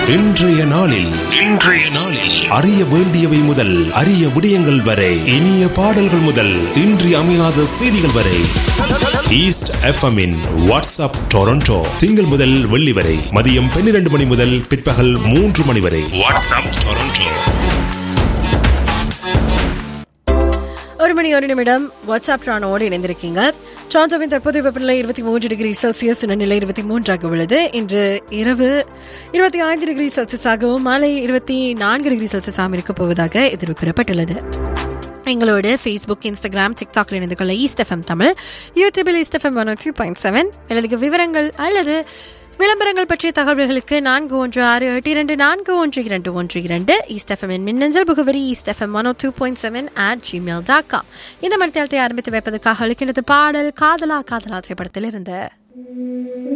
இன்றைய நாளில் இன்றைய நாளில் அறிய வேண்டியவை முதல் அரிய விடயங்கள் வரை இனிய பாடல்கள் முதல் இன்றி அமையாத செய்திகள் வரை ஈஸ்ட் எஃப்எம்மின் வாட்ஸ்அப் டொரண்டோ திங்கள் முதல் வெள்ளி வரை மதியம் பன்னிரண்டு மணி முதல் பிற்பகல் மூன்று மணி வரை வாட்ஸ்அப் டொரண்டோ ஒரு மணி ஒரு நிமிடம் வாட்ஸ்அப் ரானோடு இணைந்திருக்கீங்க டொரண்டோவின் தற்போதைய வெப்பநிலை இருபத்தி மூன்று டிகிரி செல்சியஸ் நிலை இருபத்தி மூன்றாக உள்ளது இன்று இரவு இருபத்தி ஐந்து டிகிரி செல்சியஸாகவும் மாலை இருபத்தி நான்கு டிகிரி செல்சியஸாகவும் இருக்கப் போவதாக எதிர்பார்க்கப்பட்டுள்ளது எங்களோட ஃபேஸ்புக் இன்ஸ்டாகிராம் டிக்டாக்ல இணைந்து கொள்ள ஈஸ்ட் எஃப்எம் தமிழ் யூடியூபில் east FM one two point seven அல்லது விவரங்கள் அல்லது விளம்பரங்கள் பற்றிய தகவல்களுக்கு நான்கு ஒன்று ஆறு எட்டு இரண்டு நான்கு ஒன்று இரண்டு ஒன்று இரண்டு ஈஸ்ட் எஃப்எம் மின்னஞ்சல் முகவரி east FM one two point seven at Gmail dot com இந்த மருத்துவத்தை ஆரம்பித்து வைப்பதற்காக அளிக்கிறது பாடல் காதலா காதலா திரைப்படத்தில் இருந்த